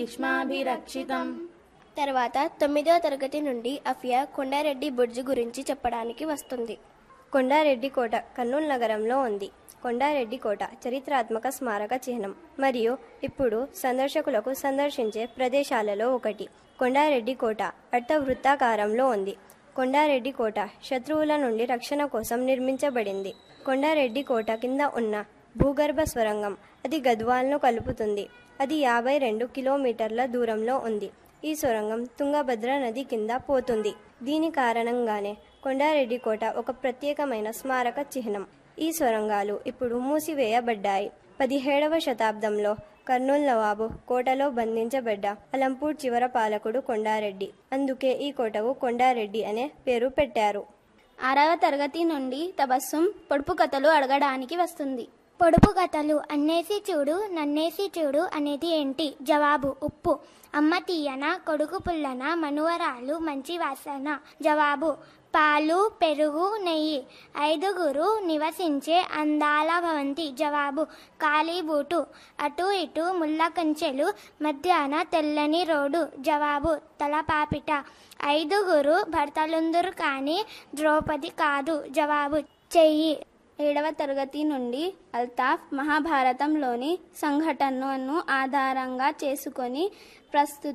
భీష్మాభిరక్షితం తర్వాత తొమ్మిదవ తరగతి నుండి అఫియా కొండారెడ్డి బుర్జు గురించి చెప్పడానికి వస్తుంది కొండారెడ్డి కోట కర్నూలు నగరంలో ఉంది కొండారెడ్డి కోట చరిత్రాత్మక స్మారక చిహ్నం మరియు ఇప్పుడు సందర్శకులకు సందర్శించే ప్రదేశాలలో ఒకటి కొండారెడ్డి కోట అర్థవృత్తాకారంలో ఉంది కొండారెడ్డి కోట శత్రువుల నుండి రక్షణ కోసం నిర్మించబడింది కొండారెడ్డి కోట కింద ఉన్న భూగర్భ స్వరంగం అది గద్వాల్ను కలుపుతుంది అది యాభై రెండు కిలోమీటర్ల దూరంలో ఉంది ఈ సొరంగం తుంగభద్ర నది కింద పోతుంది దీని కారణంగానే కొండారెడ్డి కోట ఒక ప్రత్యేకమైన స్మారక చిహ్నం ఈ సొరంగాలు ఇప్పుడు మూసివేయబడ్డాయి పదిహేడవ శతాబ్దంలో కర్నూలు నవాబు కోటలో బంధించబడ్డ అలంపూర్ చివర పాలకుడు కొండారెడ్డి అందుకే ఈ కోటకు కొండారెడ్డి అనే పేరు పెట్టారు ఆరవ తరగతి నుండి తబస్సుం పొడుపు కథలు అడగడానికి వస్తుంది పొడుపు కథలు అన్నేసి చూడు నన్నేసి చూడు అనేది ఏంటి జవాబు ఉప్పు అమ్మ తీయన కొడుకు పుల్లన మనువరాలు మంచి వాసన జవాబు పాలు పెరుగు నెయ్యి ఐదుగురు నివసించే అందాల భవంతి జవాబు కాళీబూటు అటు ఇటు ముళ్ళ కంచెలు మధ్యాహ్న తెల్లని రోడ్డు జవాబు తలపాపిట ఐదుగురు భర్తలుందురు కానీ ద్రౌపది కాదు జవాబు చెయ్యి ఏడవ తరగతి నుండి అల్తాఫ్ మహాభారతంలోని సంఘటనను ఆధారంగా చేసుకొని ప్రస్తుత